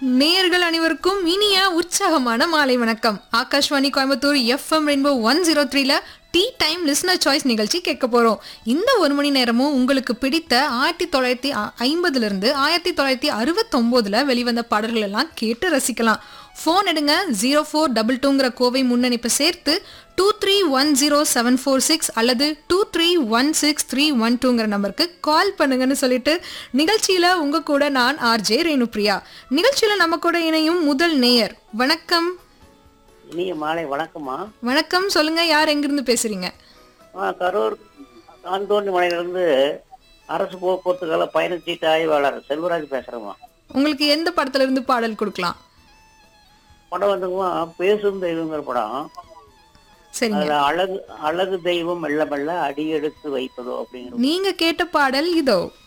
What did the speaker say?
நேயர்கள் அனைவருக்கும் இனிய உற்சாகமான மாலை வணக்கம் Akashvani Coimbatore FM rainbow one zero த்ரீல டீ டைம் லிஸ்னர் சாய்ஸ் நிகழ்ச்சி கேட்க போறோம் இந்த ஒரு மணி நேரமும் உங்களுக்கு பிடித்த ஆயிரத்தி தொள்ளாயிரத்தி ஐம்பதுல இருந்து ஆயிரத்தி தொள்ளாயிரத்தி அறுபத்தொம்போதுல வெளிவந்த பாடல்கள் எல்லாம் கேட்டு ரசிக்கலாம் ஃபோன் எடுங்க ஜீரோ ஃபோர் டபுள் டூங்கிற கோவை முன்னணிப்பை சேர்த்து two three one zero seven four six அல்லது two three one six three one டூங்கிற நம்பருக்கு கால் பண்ணுங்கன்னு சொல்லிட்டு நிகழ்ச்சியில உங்க கூட நான் ஆர்ஜே ரேணுப்ரியா நிகழ்ச்சியில நம்ம கூட இணையும் முதல் நேயர் வணக்கம் இனிய மாலை வணக்கம்மா வணக்கம் சொல்லுங்க யார் எங்கிருந்து பேசுறீங்க ஆ, கரூர் தாந்தோண்டி மலையிலிருந்து அரசு போக்குவரத்துக்கால பயணச்சீட்டு ஆய்வாளர் செல்வராஜ் பேசுறேம்மா உங்களுக்கு எந்த படத்துல இருந்து பாடல் கொடுக்கலாம் படம் வந்துங்கம்மா பேசும் தெய்வங்கிற படம் சரிங்க அதுல அழகு அழகு தெய்வம் மெல்ல மெல்ல அடியெடுத்து வைப்பதோ அப்படிங்கிற நீங்க கேட்ட பாடல் இதோ